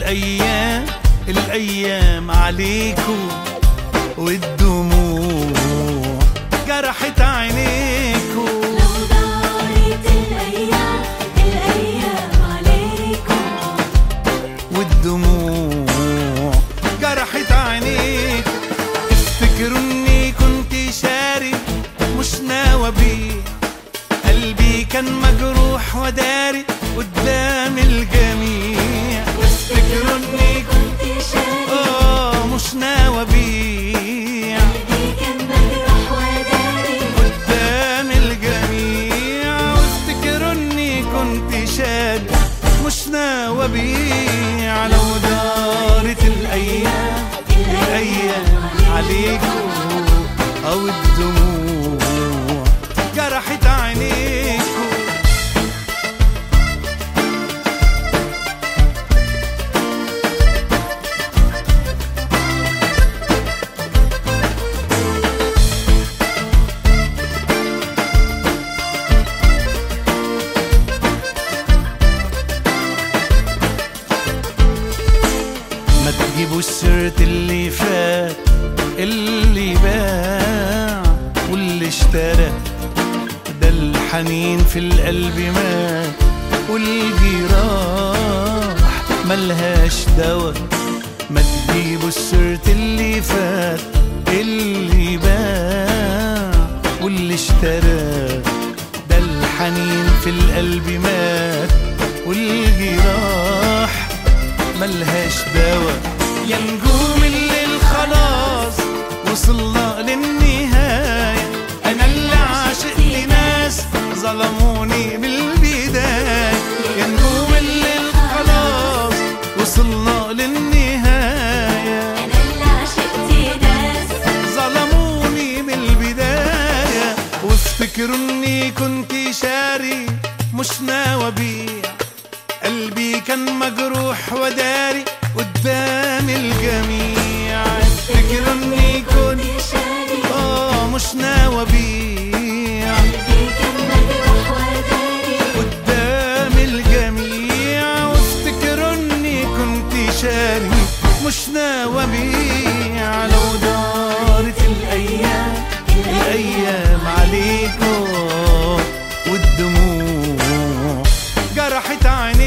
الايام الايام عليكو والدموع جرحت عينيكو لو دارت الأيام الأيام عليكم والدموع جرحت عينيك افتكروا اني كنت شاري مش ناوي ابيع قلبي كان مجروح وداري قدام الجميع افتكروا اني كنت كنت شاري اه مش ناوي ابيع قلبي كان مجروح وداري قدام الجميع وافتكروا اني كنت شاد مش ناوي ابيع لو دارت الايام الايام عليكم او الدموع جرحت عينيكم ما تجيبوا سيرة اللي فات اللي باع واللي اشترى ده الحنين في القلب مات والجراح ملهاش دوا ما تجيبوا سيرة اللي فات اللي باع واللي اشترى ده الحنين في القلب مات والجراح ملهاش دوا يا نجوم الليل خلاص وصلنا للنهاية أنا اللي عاشقت ناس ظلموني بالبداية يا نجوم الليل خلاص وصلنا للنهاية أنا اللي عشقت ناس ظلموني من البداية وافتكروا اني كنت شاري مش ناوي ابيع قلبي كان مجروح وداري قدام الجميع افتكروا اني كنت شاري اه مش ناوي ابيع قلبي كان مجروح وداري قدام الجميع وافتكروا اني كنت شاري مش ناوي ابيع لو دارت الايام الايام عليكم والدموع جرحت عيني